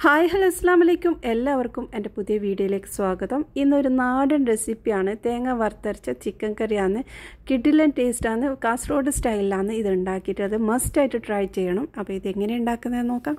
hi hello അസ്സാം വലൈക്കും എല്ലാവർക്കും എൻ്റെ പുതിയ വീഡിയോയിലേക്ക് സ്വാഗതം ഇന്നൊരു നാടൻ റെസിപ്പിയാണ് തേങ്ങ വറുത്തരച്ച ചിക്കൻ കറിയാണ് കിഡിലൻ ടേസ്റ്റാണ് കാസർഗോഡ് സ്റ്റൈലിലാണ് ഇത് ഉണ്ടാക്കിയിട്ട് അത് മസ്റ്റായിട്ട് ട്രൈ ചെയ്യണം അപ്പോൾ ഇത് എങ്ങനെ ഉണ്ടാക്കുന്നത് നോക്കാം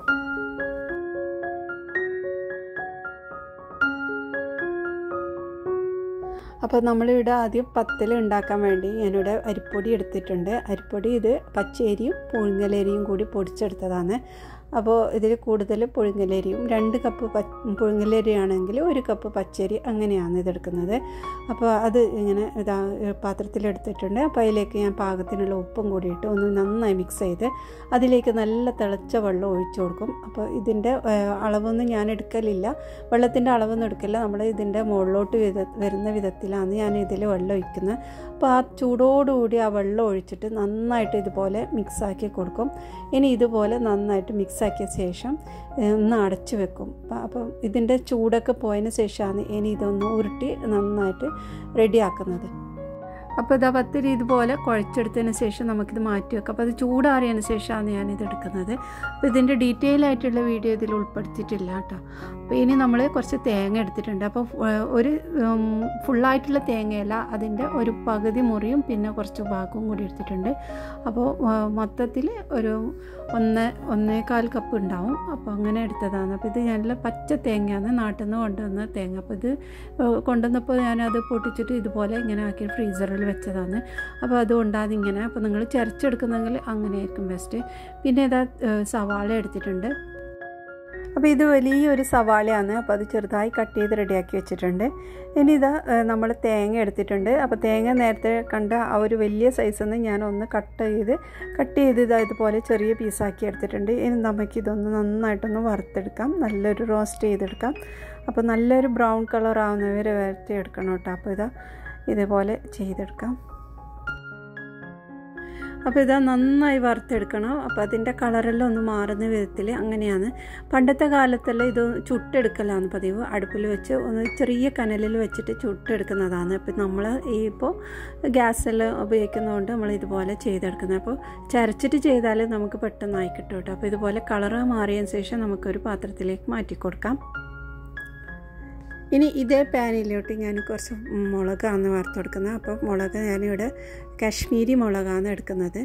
അപ്പോൾ നമ്മളിവിടെ ആദ്യം പത്തൽ ഉണ്ടാക്കാൻ വേണ്ടി ഞാനിവിടെ അരിപ്പൊടി എടുത്തിട്ടുണ്ട് അരിപ്പൊടി ഇത് പച്ചരിയും പുഴുങ്ങലരിയും കൂടി പൊടിച്ചെടുത്തതാണ് അപ്പോൾ ഇതിൽ കൂടുതൽ പുഴുങ്ങലരിയും രണ്ട് കപ്പ് പ പുഴുങ്ങലരി ആണെങ്കിൽ ഒരു കപ്പ് പച്ചരി അങ്ങനെയാണ് ഇതെടുക്കുന്നത് അപ്പോൾ അത് ഇങ്ങനെ ഇതാ പാത്രത്തിലെടുത്തിട്ടുണ്ട് അപ്പോൾ അതിലേക്ക് ഞാൻ പാകത്തിനുള്ള ഉപ്പും കൂടിയിട്ട് ഒന്ന് നന്നായി മിക്സ് ചെയ്ത് അതിലേക്ക് നല്ല തിളച്ച വെള്ളം ഒഴിച്ചു കൊടുക്കും അപ്പോൾ ഇതിൻ്റെ അളവൊന്നും ഞാൻ എടുക്കലില്ല വെള്ളത്തിൻ്റെ അളവൊന്നും എടുക്കില്ല നമ്മൾ ഇതിൻ്റെ മുകളിലോട്ട് വിധ വരുന്ന വിധത്തിലാണ് ഞാൻ ഇതിൽ വെള്ളം ഒഴിക്കുന്നത് അപ്പോൾ ആ ചൂടോടുകൂടി ആ വെള്ളം ഒഴിച്ചിട്ട് നന്നായിട്ട് ഇതുപോലെ മിക്സാക്കി കൊടുക്കും ഇനി ഇതുപോലെ നന്നായിട്ട് മിക്സാക്കിയ ശേഷം ഒന്ന് അടച്ചു വെക്കും അപ്പം ഇതിൻ്റെ ചൂടൊക്കെ പോയതിന് ശേഷമാണ് ഇനി ഇതൊന്ന് ഉരുട്ടി നന്നായിട്ട് റെഡിയാക്കുന്നത് അപ്പോൾ ഇതാ പത്തിരി ഇതുപോലെ കുഴച്ചെടുത്തതിന് ശേഷം നമുക്കിത് മാറ്റി വെക്കാം അപ്പോൾ അത് ചൂടാറിയതിന് ശേഷമാണ് ഞാനിത് എടുക്കുന്നത് അപ്പോൾ ഇതിൻ്റെ ഡീറ്റെയിൽ ആയിട്ടുള്ള വീഡിയോ ഇതിൽ ഉൾപ്പെടുത്തിയിട്ടില്ല കേട്ടോ അപ്പോൾ ഇനി നമ്മൾ കുറച്ച് തേങ്ങ എടുത്തിട്ടുണ്ട് അപ്പോൾ ഒരു ഫുള്ളായിട്ടുള്ള തേങ്ങയല്ല അതിൻ്റെ ഒരു പകുതി മുറിയും പിന്നെ കുറച്ച് ഭാഗവും കൂടി എടുത്തിട്ടുണ്ട് അപ്പോൾ മൊത്തത്തിൽ ഒരു ഒന്ന് ഒന്നേകാൽ കപ്പ് ഉണ്ടാവും അപ്പോൾ അങ്ങനെ എടുത്തതാണ് അപ്പോൾ ഇത് നല്ല പച്ച തേങ്ങയാണ് നാട്ടിൽ നിന്ന് കൊണ്ടുവന്ന തേങ്ങ അപ്പോൾ ഇത് കൊണ്ടുവന്നപ്പോൾ ഞാനത് പൊട്ടിച്ചിട്ട് ഇതുപോലെ ഇങ്ങനെ ആക്കി ഫ്രീസറിൽ വെച്ചതാണ് അപ്പോൾ അതുകൊണ്ടാണ് ഇങ്ങനെ അപ്പോൾ നിങ്ങൾ ചരച്ചെടുക്കുന്നെങ്കിൽ അങ്ങനെയായിരിക്കും ബെസ്റ്റ് പിന്നെ ഇതാ സവാള എടുത്തിട്ടുണ്ട് അപ്പോൾ ഇത് വലിയൊരു സവാളയാണ് അപ്പോൾ അത് ചെറുതായി കട്ട് ചെയ്ത് റെഡിയാക്കി വെച്ചിട്ടുണ്ട് ഇനി ഇതാ നമ്മൾ തേങ്ങ എടുത്തിട്ടുണ്ട് അപ്പോൾ തേങ്ങ നേരത്തെ കണ്ട ആ ഒരു വലിയ സൈസിൽ നിന്ന് ഞാൻ ഒന്ന് കട്ട് ചെയ്ത് കട്ട് ചെയ്ത് ഇതാ ഇതുപോലെ ചെറിയ പീസാക്കി എടുത്തിട്ടുണ്ട് ഇനി നമുക്ക് ഇതൊന്ന് നന്നായിട്ടൊന്ന് വറുത്തെടുക്കാം നല്ലൊരു റോസ്റ്റ് ചെയ്തെടുക്കാം അപ്പോൾ നല്ലൊരു ബ്രൗൺ കളർ ആവുന്നവരെ വരട്ടി എടുക്കണം കേട്ടോ അപ്പോൾ ഇതാ ഇതുപോലെ ചെയ്തെടുക്കാം അപ്പോൾ ഇതാ നന്നായി വറുത്തെടുക്കണം അപ്പോൾ അതിൻ്റെ കളറെല്ലാം ഒന്ന് മാറുന്ന വിധത്തിൽ അങ്ങനെയാണ് പണ്ടത്തെ കാലത്തെല്ലാം ഇത് ചുട്ടെടുക്കലാണ് പതിവ് അടുപ്പിൽ വെച്ച് ഒന്ന് ചെറിയ കനലിൽ വെച്ചിട്ട് ചുട്ടെടുക്കുന്നതാണ് അപ്പോൾ നമ്മൾ ഈ ഇപ്പോൾ ഗ്യാസെല്ലാം ഉപയോഗിക്കുന്നതുകൊണ്ട് നമ്മൾ ഇതുപോലെ ചെയ്തെടുക്കുന്നത് അപ്പോൾ ചരച്ചിട്ട് ചെയ്താൽ നമുക്ക് പെട്ടെന്നായി കിട്ടും കേട്ടോ അപ്പോൾ ഇതുപോലെ കളറ് മാറിയതിന് ശേഷം നമുക്കൊരു പാത്രത്തിലേക്ക് മാറ്റി കൊടുക്കാം ഇനി ഇതേ പാനിലോട്ട് ഞാൻ കുറച്ച് മുളകാണ് വറുത്ത് കൊടുക്കുന്നത് അപ്പോൾ മുളക് ഞാനിവിടെ കാശ്മീരി മുളകാണ് എടുക്കുന്നത്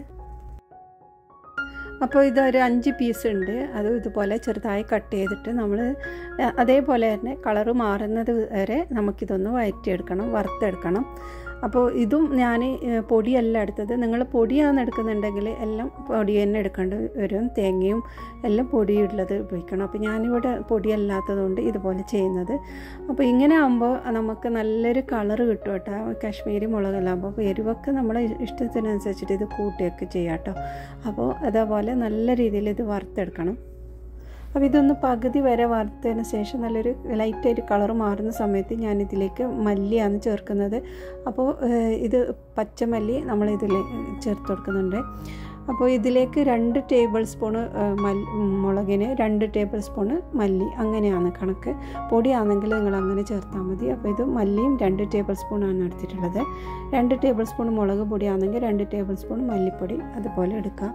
അപ്പോൾ ഇതൊരു അഞ്ച് പീസ് ഉണ്ട് അത് ഇതുപോലെ ചെറുതായി കട്ട് ചെയ്തിട്ട് നമ്മൾ അതേപോലെ തന്നെ കളറ് മാറുന്നത് വരെ നമുക്കിതൊന്ന് വഴറ്റിയെടുക്കണം വറുത്തെടുക്കണം അപ്പോൾ ഇതും ഞാൻ പൊടിയല്ല എടുത്തത് നിങ്ങൾ പൊടിയാണ് എടുക്കുന്നുണ്ടെങ്കിൽ എല്ലാം പൊടി തന്നെ എടുക്കേണ്ടി വരും തേങ്ങയും എല്ലാം പൊടിയുള്ളത് ഉപയോഗിക്കണം അപ്പോൾ ഞാനിവിടെ പൊടിയല്ലാത്തതുകൊണ്ട് ഇതുപോലെ ചെയ്യുന്നത് അപ്പോൾ ഇങ്ങനെ ആകുമ്പോൾ നമുക്ക് നല്ലൊരു കളറ് കിട്ടും കേട്ടോ കാശ്മീരി മുളകെല്ലാം അപ്പോൾ എരിവൊക്കെ നമ്മുടെ ഇഷ്ടത്തിനനുസരിച്ചിട്ട് ഇത് കൂട്ടിയൊക്കെ ചെയ്യാം കേട്ടോ അപ്പോൾ അതേപോലെ നല്ല രീതിയിൽ ഇത് വറുത്തെടുക്കണം അപ്പോൾ ഇതൊന്ന് പകുതി വരെ വറുത്തതിന് ശേഷം നല്ലൊരു ലൈറ്റായിട്ട് കളർ മാറുന്ന സമയത്ത് ഞാൻ ഇതിലേക്ക് മല്ലിയാണ് ചേർക്കുന്നത് അപ്പോൾ ഇത് പച്ചമല്ലി നമ്മൾ ഇതിൽ ചേർത്ത് കൊടുക്കുന്നുണ്ട് അപ്പോൾ ഇതിലേക്ക് രണ്ട് ടേബിൾ സ്പൂണ് മല്ലി മുളകിന് രണ്ട് ടേബിൾ സ്പൂണ് മല്ലി അങ്ങനെയാണ് കണക്ക് പൊടിയാണെങ്കിൽ നിങ്ങൾ അങ്ങനെ ചേർത്താൽ മതി അപ്പോൾ ഇത് മല്ലിയും രണ്ട് ടേബിൾ സ്പൂണാണ് എടുത്തിട്ടുള്ളത് രണ്ട് ടേബിൾ സ്പൂൺ മുളക് പൊടിയാണെങ്കിൽ രണ്ട് ടേബിൾ സ്പൂൺ മല്ലിപ്പൊടി അതുപോലെ എടുക്കാം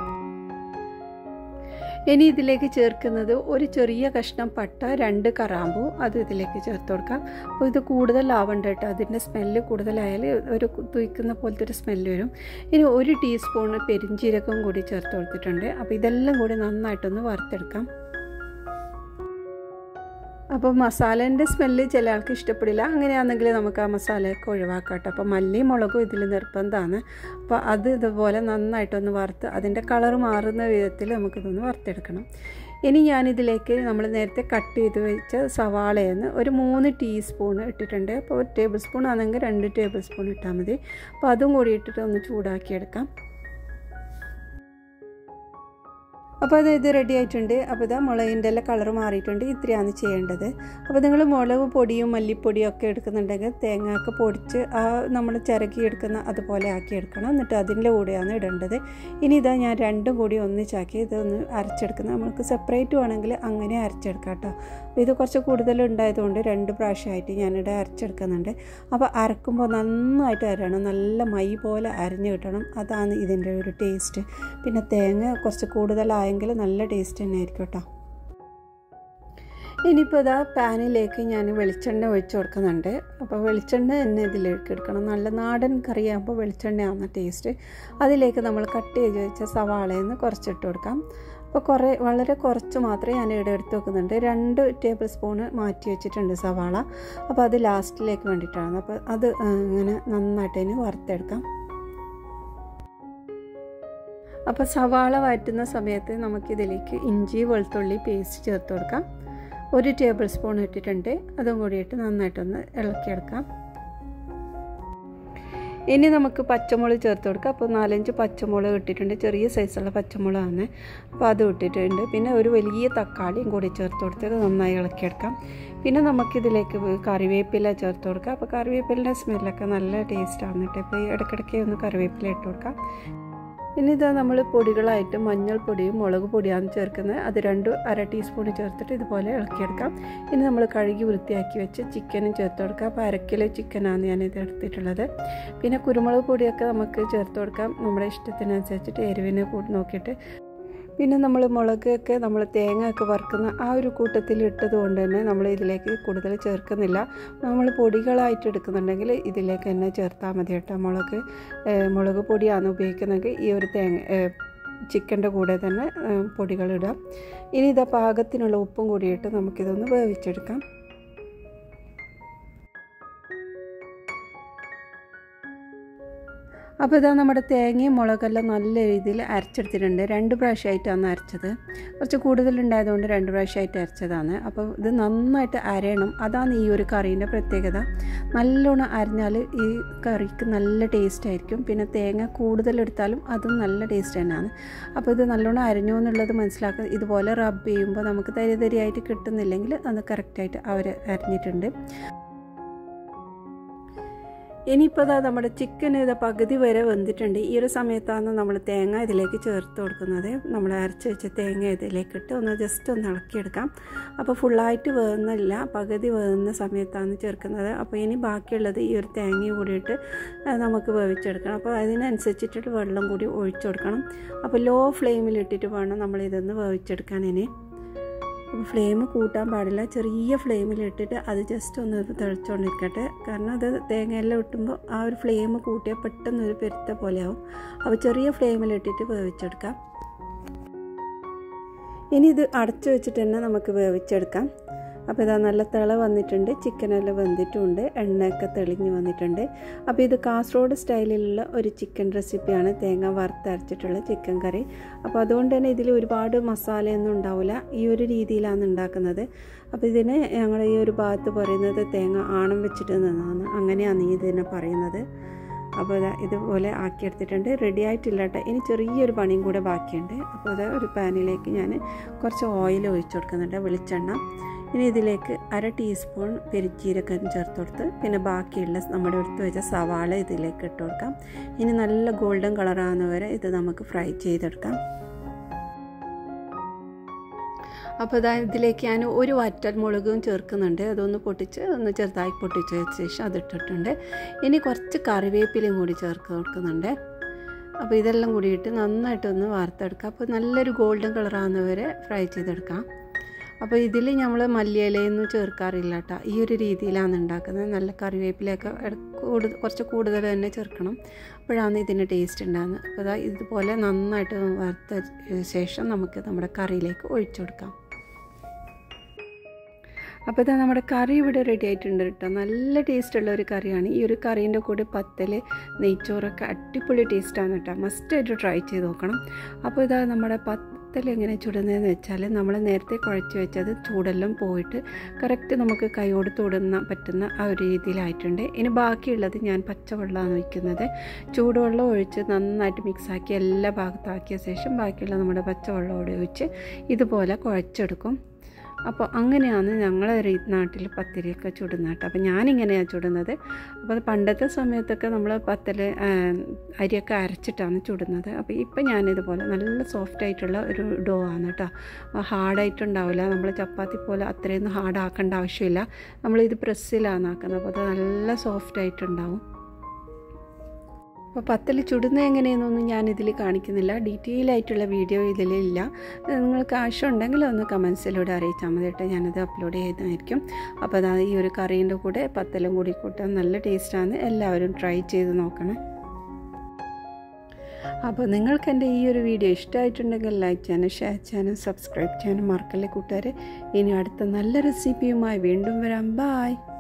ഇനി ഇതിലേക്ക് ചേർക്കുന്നത് ഒരു ചെറിയ കഷ്ണം പട്ട രണ്ട് കറാമ്പു അത് ഇതിലേക്ക് ചേർത്ത് കൊടുക്കാം അപ്പോൾ ഇത് കൂടുതലാവണ്ട കേട്ടോ അതിൻ്റെ സ്മെല്ല് കൂടുതലായാൽ ഒരു തുയ്ക്കുന്ന പോലത്തെ ഒരു സ്മെല്ല് വരും ഇനി ഒരു ടീസ്പൂണ് പെരിഞ്ചീരകം കൂടി ചേർത്ത് കൊടുത്തിട്ടുണ്ട് അപ്പോൾ ഇതെല്ലാം കൂടി നന്നായിട്ടൊന്ന് വറുത്തെടുക്കാം അപ്പോൾ മസാലേൻ്റെ സ്മെല്ല് ചില ആൾക്ക് ഇഷ്ടപ്പെടില്ല അങ്ങനെയാണെങ്കിൽ നമുക്ക് ആ മസാലയൊക്കെ ഒഴിവാക്കാം കേട്ടോ അപ്പോൾ മല്ലി മുളകും ഇതിൽ നിർബന്ധമാണ് അപ്പോൾ അത് ഇതുപോലെ നന്നായിട്ടൊന്ന് വറുത്ത് അതിൻ്റെ കളർ മാറുന്ന വിധത്തിൽ നമുക്കിതൊന്ന് വറുത്തെടുക്കണം ഇനി ഞാനിതിലേക്ക് നമ്മൾ നേരത്തെ കട്ട് ചെയ്ത് വെച്ച സവാളയെന്ന് ഒരു മൂന്ന് ടീസ്പൂൺ ഇട്ടിട്ടുണ്ട് അപ്പോൾ ഒരു ടേബിൾ സ്പൂൺ ആണെങ്കിൽ രണ്ട് ടേബിൾ സ്പൂൺ ഇട്ടാൽ മതി അപ്പോൾ അതും കൂടി ഇട്ടിട്ട് ഒന്ന് ചൂടാക്കിയെടുക്കാം അപ്പോൾ അത് ഇത് റെഡി ആയിട്ടുണ്ട് അപ്പോൾ ഇതാ മുളകിൻ്റെ എല്ലാം കളർ മാറിയിട്ടുണ്ട് ഇത്രയാണ് ചെയ്യേണ്ടത് അപ്പോൾ നിങ്ങൾ മുളക് പൊടിയും മല്ലിപ്പൊടിയും ഒക്കെ എടുക്കുന്നുണ്ടെങ്കിൽ തേങ്ങ ഒക്കെ പൊടിച്ച് ആ നമ്മൾ ചിരക്കി എടുക്കുന്ന അതുപോലെ ആക്കി എടുക്കണം എന്നിട്ട് അതിൻ്റെ കൂടെയാണ് ഇടേണ്ടത് ഇനി ഇതാ ഞാൻ രണ്ടും കൂടി ഒന്നിച്ചാക്കി ഇതൊന്ന് അരച്ചെടുക്കുന്നത് നമുക്ക് സെപ്പറേറ്റ് വേണമെങ്കിൽ അങ്ങനെ അരച്ചെടുക്കാം കേട്ടോ അപ്പോൾ ഇത് കുറച്ച് കൂടുതൽ ഉണ്ടായതുകൊണ്ട് രണ്ട് പ്രാവശ്യമായിട്ട് ഞാനിവിടെ അരച്ചെടുക്കുന്നുണ്ട് അപ്പോൾ അരക്കുമ്പോൾ നന്നായിട്ട് അരയണം നല്ല മൈ പോലെ അരഞ്ഞു കിട്ടണം അതാണ് ഇതിൻ്റെ ഒരു ടേസ്റ്റ് പിന്നെ തേങ്ങ കുറച്ച് കൂടുതലായെങ്കിൽ നല്ല ടേസ്റ്റ് തന്നെ ആയിരിക്കും കേട്ടോ ഇനിയിപ്പോൾ ഇതാ പാനിലേക്ക് ഞാൻ വെളിച്ചെണ്ണ ഒഴിച്ച് കൊടുക്കുന്നുണ്ട് അപ്പോൾ വെളിച്ചെണ്ണ തന്നെ ഇതിലേക്ക് എടുക്കണം നല്ല നാടൻ കറിയാകുമ്പോൾ വെളിച്ചെണ്ണയാണ് ടേസ്റ്റ് അതിലേക്ക് നമ്മൾ കട്ട് ചെയ്ത് വെച്ച സവാളയിൽ നിന്ന് കുറച്ചിട്ട് കൊടുക്കാം അപ്പോൾ കുറേ വളരെ കുറച്ച് മാത്രമേ ഞാൻ ഇവിടെ എടുത്ത് വെക്കുന്നുണ്ട് രണ്ട് ടേബിൾ സ്പൂണ് മാറ്റി വെച്ചിട്ടുണ്ട് സവാള അപ്പോൾ അത് ലാസ്റ്റിലേക്ക് വേണ്ടിയിട്ടാണ് അപ്പോൾ അത് ഇങ്ങനെ നന്നായിട്ട് അതിന് വറുത്തെടുക്കാം അപ്പോൾ സവാള വഴറ്റുന്ന സമയത്ത് നമുക്കിതിലേക്ക് ഇഞ്ചി വെളുത്തുള്ളി പേസ്റ്റ് ചേർത്ത് കൊടുക്കാം ഒരു ടേബിൾ സ്പൂൺ ഇട്ടിട്ടുണ്ട് അതും കൂടിയിട്ട് നന്നായിട്ടൊന്ന് ഇളക്കിയെടുക്കാം ഇനി നമുക്ക് പച്ചമുളക് ചേർത്ത് കൊടുക്കാം അപ്പോൾ നാലഞ്ച് പച്ചമുളക് ഇട്ടിട്ടുണ്ട് ചെറിയ സൈസുള്ള പച്ചമുളകാണ് അപ്പോൾ അത് ഇട്ടിട്ടുണ്ട് പിന്നെ ഒരു വലിയ തക്കാളിയും കൂടി ചേർത്ത് കൊടുത്തിട്ട് നന്നായി ഇളക്കിയെടുക്കാം പിന്നെ നമുക്കിതിലേക്ക് കറിവേപ്പില ചേർത്ത് കൊടുക്കാം അപ്പോൾ കറിവേപ്പിലിൻ്റെ സ്മെല്ലൊക്കെ നല്ല ടേസ്റ്റാണ് കേട്ടോ ഇപ്പോൾ ഇടയ്ക്കിടയ്ക്ക് ഒന്ന് കറിവേപ്പില ഇട്ട് കൊടുക്കാം പിന്നെ ഇത് നമ്മൾ പൊടികളായിട്ട് മഞ്ഞൾപ്പൊടിയും മുളക് പൊടിയാണ് ചേർക്കുന്നത് അത് രണ്ട് അര ടീസ്പൂൺ ചേർത്തിട്ട് ഇതുപോലെ ഇളക്കിയെടുക്കാം ഇനി നമ്മൾ കഴുകി വൃത്തിയാക്കി വെച്ച് ചിക്കനും ചേർത്ത് കൊടുക്കാം അപ്പോൾ അര കിലോ ചിക്കനാണ് ഞാനിത് എടുത്തിട്ടുള്ളത് പിന്നെ കുരുമുളക് പൊടിയൊക്കെ നമുക്ക് ചേർത്ത് കൊടുക്കാം നമ്മുടെ ഇഷ്ടത്തിനനുസരിച്ചിട്ട് എരിവിനെ കൂടി നോക്കിയിട്ട് പിന്നെ നമ്മൾ മുളകൊക്കെ നമ്മൾ തേങ്ങ ഒക്കെ വറുക്കുന്ന ആ ഒരു കൂട്ടത്തിൽ ഇട്ടത് കൊണ്ട് തന്നെ നമ്മൾ ഇതിലേക്ക് കൂടുതൽ ചേർക്കുന്നില്ല നമ്മൾ പൊടികളായിട്ട് എടുക്കുന്നുണ്ടെങ്കിൽ ഇതിലേക്ക് തന്നെ ചേർത്താൽ മതി കേട്ടോ മുളക് മുളക് പൊടിയാണ് ഉപയോഗിക്കുന്നതെങ്കിൽ ഈ ഒരു തേങ്ങ ചിക്കൻ്റെ കൂടെ തന്നെ പൊടികളിടാം ഇനി ഇതാ പാകത്തിനുള്ള ഉപ്പും കൂടിയിട്ട് നമുക്കിതൊന്ന് വേവിച്ചെടുക്കാം അപ്പോൾ ഇതാ നമ്മുടെ തേങ്ങയും മുളകെല്ലാം നല്ല രീതിയിൽ അരച്ചെടുത്തിട്ടുണ്ട് രണ്ട് പ്രാവശ്യമായിട്ടാണ് അരച്ചത് കുറച്ച് കൂടുതലുണ്ടായതുകൊണ്ട് രണ്ട് പ്രാവശ്യമായിട്ട് അരച്ചതാണ് അപ്പോൾ ഇത് നന്നായിട്ട് അരയണം അതാണ് ഈ ഒരു കറീൻ്റെ പ്രത്യേകത നല്ലോണം അരഞ്ഞാൽ ഈ കറിക്ക് നല്ല ടേസ്റ്റ് ആയിരിക്കും പിന്നെ തേങ്ങ കൂടുതലെടുത്താലും അതും നല്ല ടേസ്റ്റ് തന്നെയാണ് അപ്പോൾ ഇത് നല്ലോണം അരഞ്ഞു എന്നുള്ളത് മനസ്സിലാക്കുക ഇതുപോലെ റബ്ബ് ചെയ്യുമ്പോൾ നമുക്ക് തരി തരിയായിട്ട് കിട്ടുന്നില്ലെങ്കിൽ അത് കറക്റ്റായിട്ട് അവർ അരിഞ്ഞിട്ടുണ്ട് ഇനിയിപ്പോൾ ഇതാ നമ്മുടെ ചിക്കൻ ഇത് പകുതി വരെ വെന്തിട്ടുണ്ട് ഈ ഒരു സമയത്താണ് നമ്മൾ തേങ്ങ ഇതിലേക്ക് ചേർത്ത് കൊടുക്കുന്നത് നമ്മൾ അരച്ച് വെച്ച തേങ്ങ ഇതിലേക്ക് ഇട്ട് ഒന്ന് ജസ്റ്റ് ഒന്ന് ഇളക്കിയെടുക്കാം അപ്പോൾ ഫുള്ളായിട്ട് വേകുന്നില്ല പകുതി വേകുന്ന സമയത്താണ് ചേർക്കുന്നത് അപ്പോൾ ഇനി ബാക്കിയുള്ളത് ഈ ഒരു തേങ്ങയും കൂടിയിട്ട് നമുക്ക് വേവിച്ചെടുക്കണം അപ്പോൾ അതിനനുസരിച്ചിട്ട് വെള്ളം കൂടി ഒഴിച്ചു കൊടുക്കണം അപ്പോൾ ലോ ഫ്ലെയിമിലിട്ടിട്ട് വേണം നമ്മൾ ഇതൊന്ന് വേവിച്ചെടുക്കാൻ ഇനി അപ്പോൾ ഫ്ലെയിം കൂട്ടാൻ പാടില്ല ചെറിയ ഫ്ലെയിമിലിട്ടിട്ട് അത് ജസ്റ്റ് ഒന്ന് തിളച്ചുകൊണ്ടിരിക്കട്ടെ കാരണം അത് തേങ്ങയെല്ലാം ഇട്ടുമ്പോൾ ആ ഒരു ഫ്ലെയിം കൂട്ടിയാൽ പെട്ടെന്ന് ഒരു പെരുത്ത പോലെയാവും അപ്പോൾ ചെറിയ ഫ്ലെയിമിലിട്ടിട്ട് വേവിച്ചെടുക്കാം ഇനി ഇത് അടച്ചു വെച്ചിട്ട് തന്നെ നമുക്ക് വേവിച്ചെടുക്കാം അപ്പോൾ ഇതാ നല്ല തിള വന്നിട്ടുണ്ട് ചിക്കനെല്ലാം വെന്തിട്ടുമുണ്ട് എണ്ണയൊക്കെ തെളിഞ്ഞ് വന്നിട്ടുണ്ട് അപ്പോൾ ഇത് കാസർഗോഡ് സ്റ്റൈലിലുള്ള ഒരു ചിക്കൻ റെസിപ്പിയാണ് തേങ്ങ വറുത്തരച്ചിട്ടുള്ള ചിക്കൻ കറി അപ്പോൾ അതുകൊണ്ട് തന്നെ ഇതിൽ ഒരുപാട് മസാലയൊന്നും ഉണ്ടാവില്ല ഈ ഒരു രീതിയിലാണ് ഉണ്ടാക്കുന്നത് അപ്പോൾ ഇതിന് ഞങ്ങൾ ഈ ഒരു ഭാഗത്ത് പറയുന്നത് തേങ്ങ ആണം വെച്ചിട്ട് നിന്നാണ് അങ്ങനെയാണ് ഇതിനെ പറയുന്നത് അപ്പോൾ ഇതാ ഇതുപോലെ ആക്കിയെടുത്തിട്ടുണ്ട് റെഡി ആയിട്ടില്ല കേട്ടോ ഇനി ചെറിയൊരു പണിയും കൂടെ ബാക്കിയുണ്ട് അപ്പോൾ അത് ഒരു പാനിലേക്ക് ഞാൻ കുറച്ച് ഓയിൽ ഒഴിച്ചു കൊടുക്കുന്നുണ്ട് വെളിച്ചെണ്ണ ഇനി ഇതിലേക്ക് അര ടീസ്പൂൺ പെരിച്ചീരക്കം ചേർത്ത് കൊടുത്ത് പിന്നെ ബാക്കിയുള്ള നമ്മുടെ എടുത്ത് വെച്ച സവാള ഇതിലേക്ക് ഇട്ട് കൊടുക്കാം ഇനി നല്ല ഗോൾഡൻ കളറാകുന്ന വരെ ഇത് നമുക്ക് ഫ്രൈ ചെയ്തെടുക്കാം അപ്പോൾ ഇതാ ഇതിലേക്ക് ഞാൻ ഒരു വറ്റൽ മുളകും ചേർക്കുന്നുണ്ട് അതൊന്ന് പൊട്ടിച്ച് ഒന്ന് ചെറുതായി പൊട്ടിച്ച് വെച്ച ശേഷം അതിട്ടിട്ടുണ്ട് ഇനി കുറച്ച് കറിവേപ്പിലയും കൂടി ചേർത്ത് കൊടുക്കുന്നുണ്ട് അപ്പോൾ ഇതെല്ലാം കൂടിയിട്ട് നന്നായിട്ടൊന്ന് വാർത്തെടുക്കാം അപ്പോൾ നല്ലൊരു ഗോൾഡൻ കളറാകുന്ന വരെ ഫ്രൈ ചെയ്തെടുക്കാം അപ്പോൾ ഇതിൽ നമ്മൾ മല്ലിയിലയൊന്നും ചേർക്കാറില്ല കേട്ടോ ഈ ഒരു രീതിയിലാണ് ഉണ്ടാക്കുന്നത് നല്ല കറിവേപ്പിലയൊക്കെ കൂടുതൽ കുറച്ച് കൂടുതൽ തന്നെ ചേർക്കണം അപ്പോഴാണ് ഇതിന് ടേസ്റ്റ് ഉണ്ടാകുന്നത് അപ്പോൾ അതാ ഇതുപോലെ നന്നായിട്ട് വറുത്ത ശേഷം നമുക്ക് നമ്മുടെ കറിയിലേക്ക് ഒഴിച്ചു കൊടുക്കാം അപ്പോൾ ഇതാ നമ്മുടെ കറി ഇവിടെ റെഡി ആയിട്ടുണ്ട് കേട്ടോ നല്ല ടേസ്റ്റുള്ള ഒരു കറിയാണ് ഈ ഒരു കറീൻ്റെ കൂടെ പത്തൽ നെയ്ച്ചോറൊക്കെ അടിപൊളി ടേസ്റ്റാണ് കേട്ടോ മസ്റ്റായിട്ട് ട്രൈ ചെയ്ത് നോക്കണം അപ്പോൾ ഇതാ നമ്മുടെ പത്തൽ എങ്ങനെ ചുടുന്നതെന്ന് വെച്ചാൽ നമ്മൾ നേരത്തെ കുഴച്ച് വെച്ചത് ചൂടെല്ലാം പോയിട്ട് കറക്റ്റ് നമുക്ക് കൈയോട് തൊടുന്ന പറ്റുന്ന ആ ഒരു രീതിയിലായിട്ടുണ്ട് ഇനി ബാക്കിയുള്ളത് ഞാൻ പച്ചവെള്ളമാണ് വയ്ക്കുന്നത് ചൂടുവെള്ളം ഒഴിച്ച് നന്നായിട്ട് മിക്സാക്കി എല്ലാ ഭാഗത്താക്കിയ ശേഷം ബാക്കിയുള്ള നമ്മുടെ പച്ചവെള്ളം ഒഴിച്ച് ഇതുപോലെ കുഴച്ചെടുക്കും അപ്പോൾ അങ്ങനെയാണ് ഞങ്ങളെ നാട്ടിൽ പത്തിരിയൊക്കെ ചുടുന്നത് കേട്ടോ അപ്പോൾ ഞാനിങ്ങനെയാണ് ചുടുന്നത് അപ്പോൾ പണ്ടത്തെ സമയത്തൊക്കെ നമ്മൾ പത്തൽ അരിയൊക്കെ അരച്ചിട്ടാണ് ചുടുന്നത് അപ്പോൾ ഇപ്പം ഞാനിതുപോലെ നല്ല സോഫ്റ്റ് ആയിട്ടുള്ള ഒരു ഡോ ആണ് കേട്ടോ ഹാർഡായിട്ടുണ്ടാവില്ല നമ്മൾ ചപ്പാത്തി പോലെ അത്രയൊന്നും ഹാർഡാക്കേണ്ട ആവശ്യമില്ല നമ്മളിത് പ്രസ്സിലാണ് ആക്കുന്നത് അപ്പോൾ അത് നല്ല സോഫ്റ്റ് ആയിട്ടുണ്ടാവും അപ്പോൾ പത്തൽ ചുടുന്നത് എങ്ങനെയെന്നൊന്നും ഞാൻ ഇതിൽ കാണിക്കുന്നില്ല ഡീറ്റെയിൽ ആയിട്ടുള്ള വീഡിയോ ഇതിലില്ല നിങ്ങൾക്ക് ആവശ്യമുണ്ടെങ്കിൽ ഒന്ന് കമൻസിലൂടെ അറിയിച്ചാൽ മതി കേട്ടോ ഞാനത് അപ്ലോഡ് ചെയ്യുന്നതായിരിക്കും അപ്പോൾ അതാ ഈ ഒരു കറീൻ്റെ കൂടെ പത്തലും കൂടി കൂട്ടാൻ നല്ല ടേസ്റ്റാണ് എല്ലാവരും ട്രൈ ചെയ്ത് നോക്കണം അപ്പോൾ നിങ്ങൾക്ക് എൻ്റെ ഈ ഒരു വീഡിയോ ഇഷ്ടമായിട്ടുണ്ടെങ്കിൽ ലൈക്ക് ചെയ്യാനും ഷെയർ ചെയ്യാനും സബ്സ്ക്രൈബ് ചെയ്യാനും മറക്കല്ലേ കൂട്ടുകാരെ ഇനി അടുത്ത നല്ല റെസിപ്പിയുമായി വീണ്ടും വരാം ബായ്